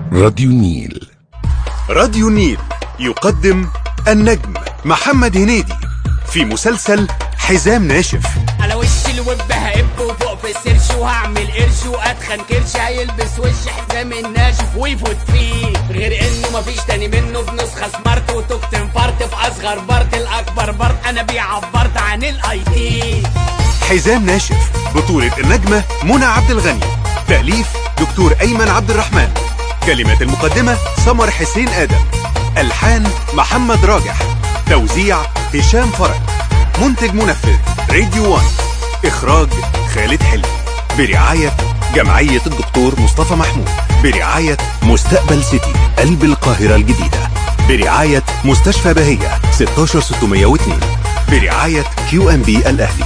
راديو نيل راديو النيل يقدم النجم محمد هنيدي في مسلسل حزام ناشف على وش الوب هقب وفوق في السرش وهعمل قرش واتخن كرش هيلبس وش حزام الناشف ويفوت فيه غير انه مفيش تاني منه بنسخه سمارت وتوكت انفرت في اصغر بارت الاكبر بارت انا بيه عبرت عن الاي تي حزام ناشف بطولة النجمة منى عبد الغني تأليف دكتور أيمن عبد الرحمن كلمات المقدمة سمر حسين آدم ألحان محمد راجح توزيع هشام فرج منتج منفذ راديو وان إخراج خالد حلمي برعاية جمعية الدكتور مصطفى محمود برعاية مستقبل سيتي قلب القاهرة الجديدة برعاية مستشفى بهية 16602 برعاية كيو ام بي الأهلي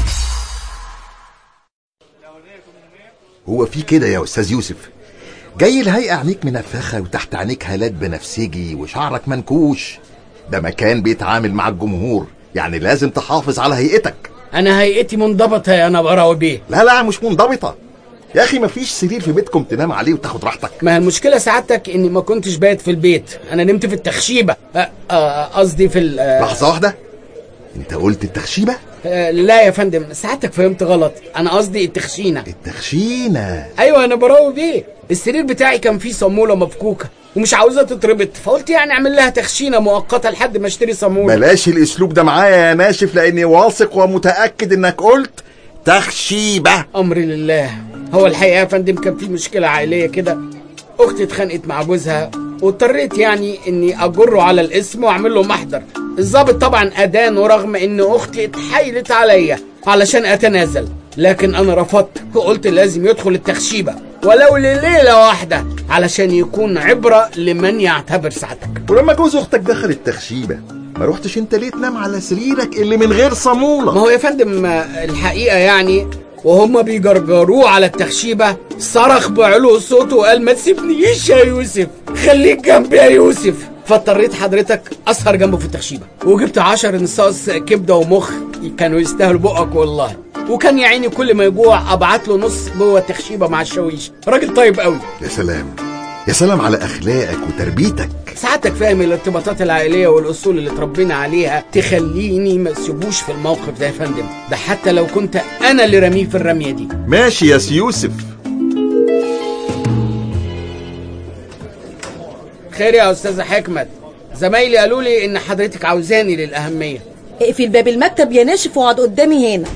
هو في كده يا استاذ يوسف جاي الهيئة عينيك منفخة وتحت عينيك هالات بنفسجي وشعرك منكوش ده مكان بيتعامل مع الجمهور يعني لازم تحافظ على هيئتك انا هيئتي منضبطه يا نبراوي بيه لا لا مش منضبطة يا اخي مفيش سرير في بيتكم تنام عليه وتاخد راحتك ما هي المشكله سعادتك اني ما كنتش بايت في البيت انا نمت في التخشيبه أ- أ- قصدي في ال أ- لحظة واحدة انت قلت التخشيبة أ- لا يا فندم سعادتك فهمت غلط انا قصدي التخشينه التخشينة ايوه انا براوي بيه السرير بتاعي كان فيه صاموله مفكوكه ومش عاوزها تتربط فقلت يعني اعمل لها تخشينه مؤقته لحد ما اشتري صاموله بلاش الاسلوب ده معايا يا ناشف لاني واثق ومتأكد انك قلت تخشيبة امري لله هو الحقيقه يا فندم كان في مشكله عائليه كده اختي اتخانقت مع جوزها واضطريت يعني اني اجره على الاسم واعمل له محضر الضابط طبعا ادانه رغم ان اختي اتحايلت عليا علشان اتنازل لكن انا رفضت وقلت لازم يدخل التخشيبه ولو لليله واحده علشان يكون عبره لمن يعتبر سعادتك ولما جوز اختك دخل التخشيبة ما روحتش انت ليه تنام على سريرك اللي من غير صامولة ما هو يا فندم آه، الحقيقه يعني وهم بيجرجروه على التخشيبه صرخ بعلو صوته وقال ما تسيبنيش يا يوسف خليك جنبي يا يوسف فاضطريت حضرتك اسهر جنبه في التخشيبه وجبت عشر نصاص كبده ومخ كانوا يستاهلوا بقك والله وكان يا عيني كل ما يجوع ابعت له نص جوه التخشيبه مع الشاويش راجل طيب قوي يا سلام يا سلام على اخلاقك وتربيتك سعادتك فاهم الارتباطات العائليه والاصول اللي اتربينا عليها تخليني ما اسيبوش في الموقف ده يا فندم ده حتى لو كنت انا اللي رميه في الرميه دي ماشي يا سي يوسف خير يا استاذه حكمت زمايلي قالوا لي ان حضرتك عاوزاني للاهميه اقفل باب المكتب يا ناشف واقعد قدامي هنا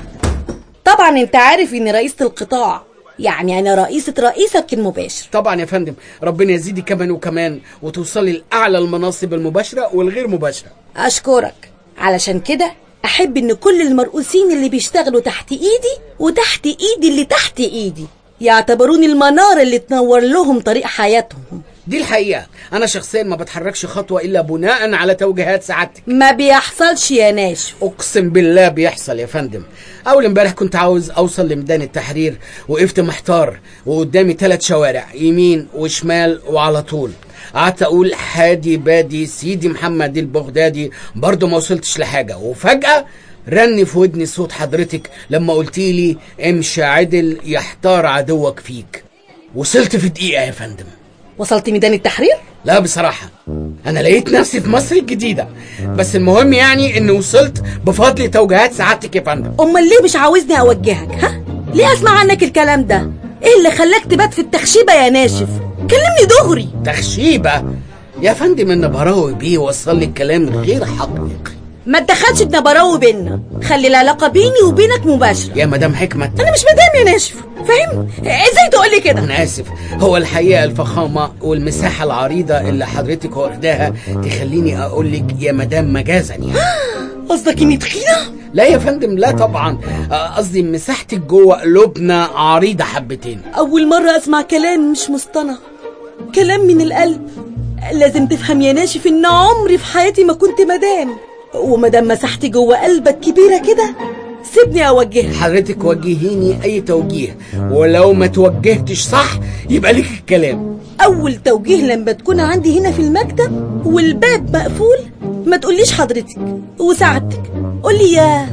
طبعا انت عارف اني رئيسة القطاع يعني انا رئيسة رئيسك المباشر طبعا يا فندم ربنا يزيدي كمان وكمان وتوصلي لاعلى المناصب المباشره والغير مباشره اشكرك علشان كده احب ان كل المرؤوسين اللي بيشتغلوا تحت ايدي وتحت ايدي اللي تحت ايدي يعتبروني المنار اللي تنور لهم طريق حياتهم دي الحقيقه انا شخصيا ما بتحركش خطوه الا بناء على توجيهات سعادتك ما بيحصلش يا ناشف اقسم بالله بيحصل يا فندم اول امبارح كنت عاوز اوصل لميدان التحرير وقفت محتار وقدامي ثلاث شوارع يمين وشمال وعلى طول قعدت اقول حادي بادي سيدي محمد البغدادي برضه ما وصلتش لحاجه وفجاه رن في ودني صوت حضرتك لما قلتي لي امشي عدل يحتار عدوك فيك وصلت في دقيقه يا فندم وصلت ميدان التحرير لا بصراحة أنا لقيت نفسي في مصر الجديدة بس المهم يعني إني وصلت بفضل توجيهات سعادتك يا فندم امال ليه مش عاوزني اوجهك ها ليه اسمع عنك الكلام ده ايه اللي خلاك تبات في التخشيبه يا ناشف كلمني دغري تخشيبة يا فندم إن براوي بيه وصل لي الكلام غير حقيقي ما تدخلش بنبراوي بينا خلي العلاقه بيني وبينك مباشره يا مدام حكمت انا مش مدام يا ناشف فاهم ازاي تقول لي كده أنا آسف هو الحقيقة الفخامة والمساحة العريضة اللي حضرتك واخداها تخليني أقول لك يا مدام مجازا يعني قصدك اني تخينه لا يا فندم لا طبعا آه، قصدي مساحتك جوه قلوبنا عريضة حبتين اول مره اسمع كلام مش مصطنع كلام من القلب لازم تفهم يا ناشف ان عمري في حياتي ما كنت مدام ومدام مساحتي جوه قلبك كبيره كده سيبني اوجهك حضرتك وجهيني اي توجيه ولو ما توجهتش صح يبقى لك الكلام اول توجيه لما تكون عندي هنا في المكتب والباب مقفول ما تقوليش حضرتك وسعادتك قولي يا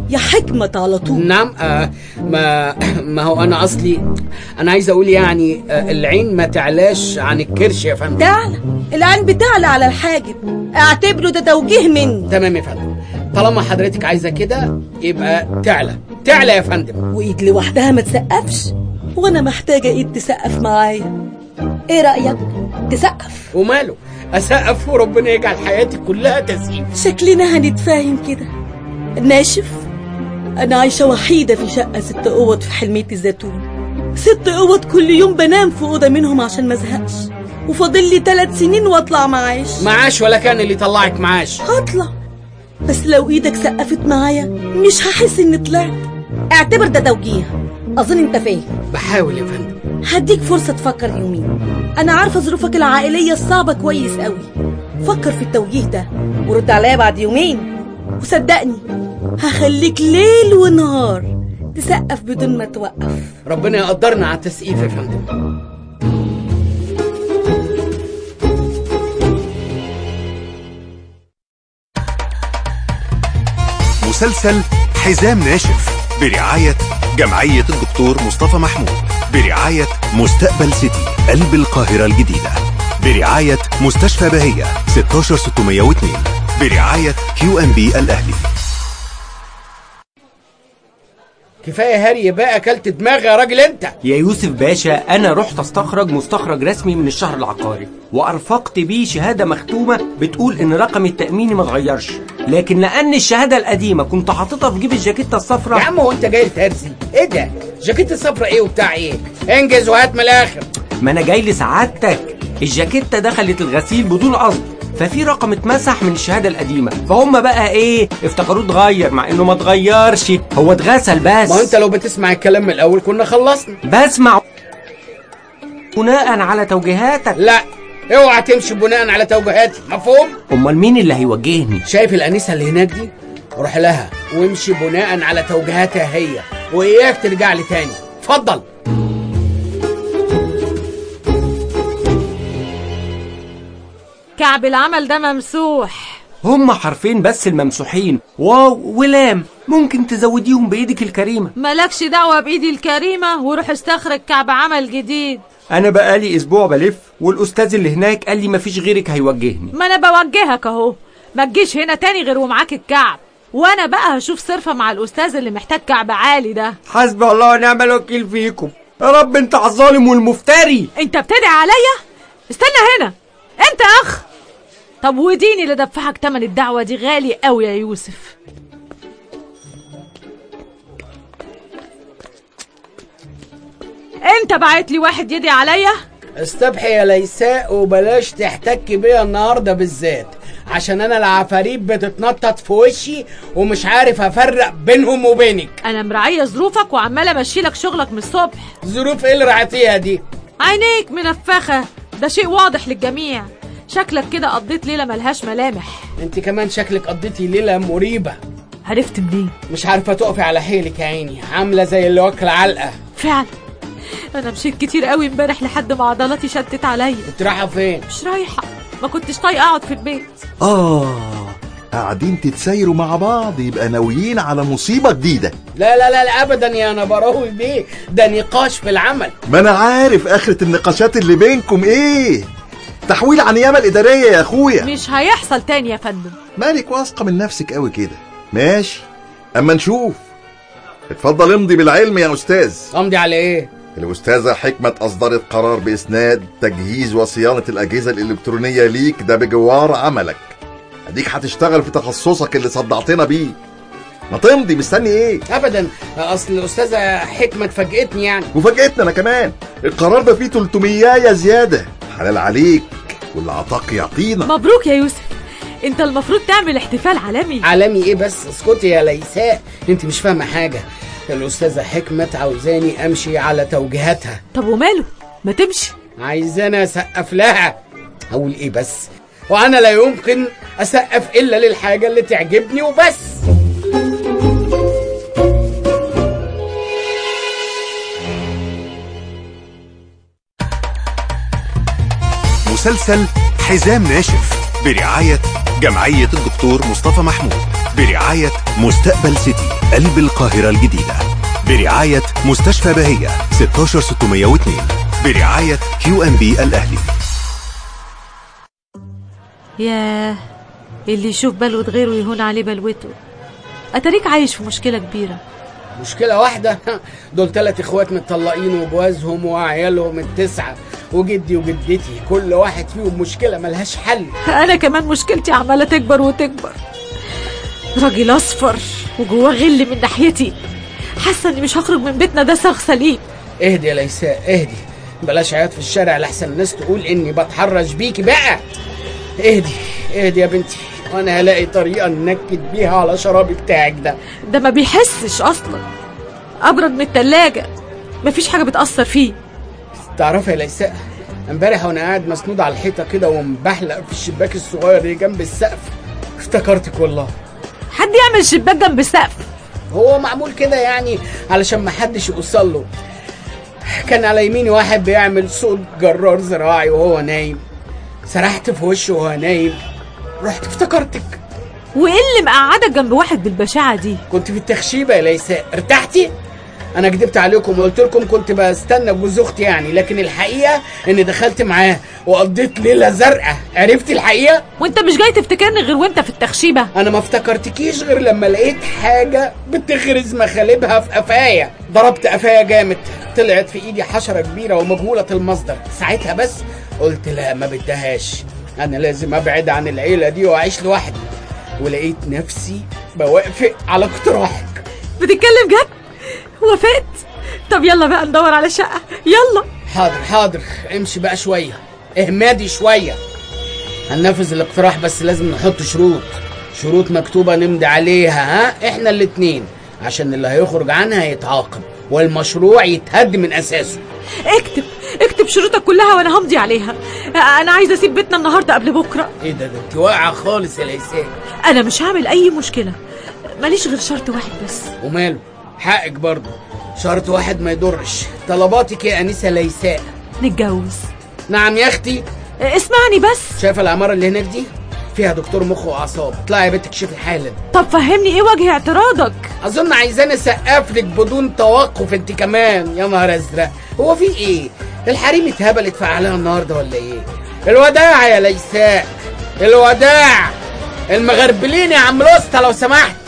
يا حكمة على طول نعم آه ما ما هو انا اصلي انا عايز اقول يعني آه العين ما تعلاش عن الكرش يا فندم تعلى العين بتعلى على الحاجب اعتبره ده توجيه مني تمام يا فندم طالما حضرتك عايزه كده يبقى تعلى تعلى يا فندم وايد لوحدها ما تسقفش وانا محتاجة ايد تسقف معايا ايه رأيك تسقف وماله اسقف وربنا يجعل حياتي كلها تسقيف شكلنا هنتفاهم كده ناشف انا عايشة وحيدة في شقة ست اوض في حلمية الزيتون ست اوض كل يوم بنام في اوضة منهم عشان ما ازهقش وفاضل لي ثلاث سنين واطلع معاش معاش ولا كان اللي طلعك معاش هطلع بس لو ايدك سقفت معايا مش هحس اني طلعت اعتبر ده توجيه اظن انت فاهم بحاول يا فندم هديك فرصة تفكر يومين أنا عارفة ظروفك العائلية الصعبة كويس قوي فكر في التوجيه ده ورد عليا بعد يومين وصدقني هخليك ليل ونهار تسقف بدون ما توقف ربنا يقدرنا على التسقيف يا فندم مسلسل حزام ناشف برعاية جمعية الدكتور مصطفى محمود برعاية مستقبل سيتي قلب القاهرة الجديدة برعاية مستشفى بهية 16602 برعاية كيو ام بي الأهلي كفايه هري بقى اكلت دماغي يا راجل انت يا يوسف باشا انا رحت استخرج مستخرج رسمي من الشهر العقاري وارفقت بيه شهاده مختومه بتقول ان رقم التاميني ما اتغيرش لكن لان الشهاده القديمه كنت حاططها في جيب الجاكيته يا الصفراء عم هو انت جاي ترزي ايه ده جاكيت الصفرا ايه وبتاع ايه انجز وهات من الاخر ما انا جاي لسعادتك الجاكيته دخلت الغسيل بدون قصد ففي رقم اتمسح من الشهاده القديمه فهم بقى ايه افتكروه اتغير مع انه ما اتغيرش هو اتغسل بس ما هو انت لو بتسمع الكلام من الاول كنا خلصنا بسمع بناء على توجيهاتك لا اوعى تمشي بناء على توجيهاتي مفهوم امال مين اللي هيوجهني شايف الانسه اللي هناك دي روح لها وامشي بناء على توجيهاتها هي واياك ترجع لي تاني اتفضل كعب العمل ده ممسوح هم حرفين بس الممسوحين واو ولام ممكن تزوديهم بايدك الكريمه مالكش دعوة بإيدي الكريمة وروح استخرج كعب عمل جديد انا بقالي اسبوع بلف والاستاذ اللي هناك قال لي مفيش غيرك هيوجهني ما أنا بوجهك أهو ما تجيش هنا تاني غير ومعاك الكعب وأنا بقى هشوف صرفة مع الأستاذ اللي محتاج كعب عالي ده حسبي الله ونعم الوكيل فيكم يا رب انت على الظالم والمفتري أنت بتدعي عليا استنى هنا أنت أخ طب وديني اللي دفعك تمن الدعوة دي غالي قوي يا يوسف انت بعت لي واحد يدعي عليا استبحي يا ليساء وبلاش تحتك بيا النهارده بالذات عشان انا العفاريت بتتنطط في وشي ومش عارف افرق بينهم وبينك انا مراعيه ظروفك وعماله امشي لك شغلك من الصبح ظروف ايه اللي رعتيها دي عينيك منفخه ده شيء واضح للجميع شكلك كده قضيت ليله ملهاش ملامح انت كمان شكلك قضيتي ليله مريبه عرفت منين مش عارفه تقفي على حيلك يا عيني عامله زي اللي واكله علقه فعلا انا مشيت كتير قوي امبارح لحد ما عضلاتي شدت عليا كنت رايحه فين مش رايحه ما كنتش طايقه اقعد في البيت آه قاعدين تتسايروا مع بعض يبقى ناويين على مصيبة جديدة لا لا لا, لا ابدا يا نبراوي بيه ده نقاش في العمل ما أنا عارف آخرة النقاشات اللي بينكم إيه تحويل عن النيابة الإدارية يا أخويا مش هيحصل تاني يا فندم مالك واثقة من نفسك قوي كده ماشي أما نشوف اتفضل امضي بالعلم يا أستاذ امضي على ايه الأستاذة حكمة أصدرت قرار بإسناد تجهيز وصيانة الأجهزة الإلكترونية ليك ده بجوار عملك أديك هتشتغل في تخصصك اللي صدعتنا بيه ما تمضي مستني إيه ابدا اصل الاستاذه حكمه فاجئتني يعني وفاجئتنا أنا كمان القرار ده فيه 300 زيادة حلال عليك واللي عطاك يعطينا مبروك يا يوسف انت المفروض تعمل احتفال عالمي عالمي ايه بس اسكتي يا ليساء انت مش فاهمه حاجه الاستاذه حكمه عاوزاني امشي على توجيهاتها طب وماله ما تمشي عايزاني اسقف لها اقول ايه بس وانا لا يمكن اسقف الا للحاجه اللي تعجبني وبس مسلسل حزام ناشف برعاية جمعية الدكتور مصطفى محمود برعاية مستقبل سيتي قلب القاهرة الجديدة برعاية مستشفى بهية 16602 برعاية كيو ام بي الأهلي ياه اللي يشوف بلوة غيره يهون عليه بلوته أتاريك عايش في مشكلة كبيرة مشكلة واحدة دول تلات اخوات متطلقين وجوازهم وعيالهم التسعة وجدي وجدتي كل واحد فيهم مشكلة ملهاش حل أنا كمان مشكلتي عمالة تكبر وتكبر راجل أصفر وجواه غل من ناحيتي حاسة إني مش هخرج من بيتنا ده صاغ سليم اهدي يا ليساء اهدي بلاش عياط في الشارع لحسن الناس تقول اني بتحرش بيكي بقى اهدي اهدي يا بنتي وانا هلاقي طريقة ننكد بيها على شرابي بتاعك ده ده ما بيحسش أصلا أبرد من التلاجة مفيش حاجة بتأثر فيه تعرفي يا ليساء امبارح وانا قاعد مسنود على الحيطة كده ومبحلق في الشباك الصغير اللي جنب السقف افتكرتك والله حد يعمل شباك جنب السقف هو معمول كده يعني علشان ما حدش يوصل له كان على يميني واحد بيعمل صوت جرار زراعي وهو نايم سرحت في وشه وهو نايم رحت افتكرتك وإيه اللي مقعدك جنب واحد بالبشاعة دي كنت في التخشيبه يا ليساء ارتحتي انا كدبت عليكم وقلت لكم كنت بستنى جوز اختي يعني لكن الحقيقه اني دخلت معاه وقضيت ليله زرقاء عرفتي الحقيقه وانت مش جاي تفتكرني غير وانت في التخشيبة انا ما افتكرتكيش غير لما لقيت حاجه بتخرز مخالبها في قفايا ضربت قفايا جامد طلعت في ايدي حشره كبيره ومجهوله المصدر ساعتها بس قلت لا ما بدهاش انا لازم ابعد عن العيله دي واعيش لوحدي ولقيت نفسي بوافق على اقتراحك بتتكلم جد وافقت طب يلا بقى ندور على شقة يلا حاضر حاضر امشي بقى شويه اهمادي شويه هننفذ الاقتراح بس لازم نحط شروط شروط مكتوبه نمضي عليها ها احنا الاتنين عشان اللي هيخرج عنها يتعاقب والمشروع يتهد من اساسه اكتب اكتب شروطك كلها وانا همضي عليها انا عايزه اسيب بيتنا النهارده قبل بكره ايه ده ده انت واقعه خالص يا ليسان انا مش هعمل اي مشكله ماليش غير شرط واحد بس وماله حقك برضه شرط واحد ما يضرش طلباتك يا انسه ليساء نتجوز نعم يا اختي اسمعني بس شايفه العماره اللي هناك دي فيها دكتور مخ واعصاب اطلعي يا بنت اكشفي حالا طب فهمني ايه وجه اعتراضك اظن عايزاني اسقف لك بدون توقف انت كمان يا نهار ازرق هو في ايه الحريم اتهبلت في اعلاها النهارده ولا ايه الوداع يا ليساء الوداع المغربلين يا عم لوستا لو سمحت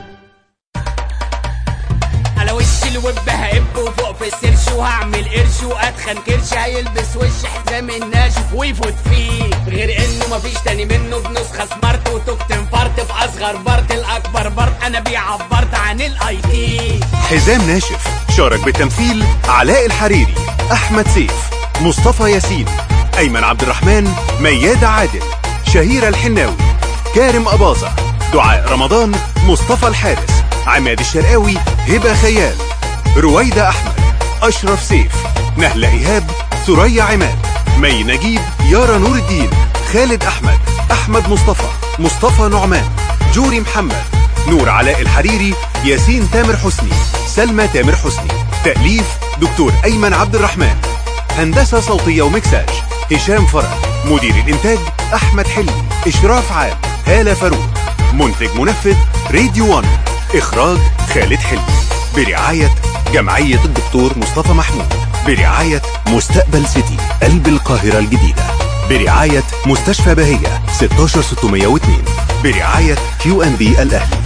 على وش الوب هقب وفوق في السرش وهعمل قرش واتخن كرش هيلبس وش حزام الناشف ويفوت فيه غير انه مفيش تاني منه بنسخه سمارت وتوك تنفرت في اصغر بارت الاكبر بارت انا بيه عبرت عن الاي تي حزام ناشف شارك بالتمثيل علاء الحريري أحمد سيف مصطفى ياسين أيمن عبد الرحمن ميادة عادل شهيرة الحناوي كارم أباظة دعاء رمضان مصطفى الحارس عماد الشرقاوي هبة خيال رويدة أحمد أشرف سيف نهلة إيهاب ثريا عماد مي نجيب يارا نور الدين خالد أحمد أحمد مصطفى مصطفى نعمان جوري محمد نور علاء الحريري ياسين تامر حسني سلمى تامر حسني تأليف دكتور أيمن عبد الرحمن هندسة صوتية ومكساج هشام فرج مدير الإنتاج أحمد حلمي إشراف عام هالة فاروق منتج منفذ راديو 1 إخراج خالد حلمي برعاية جمعية الدكتور مصطفى محمود برعاية مستقبل سيتي قلب القاهرة الجديدة برعاية مستشفى بهية 16602 برعاية كيو ام بي الأهلي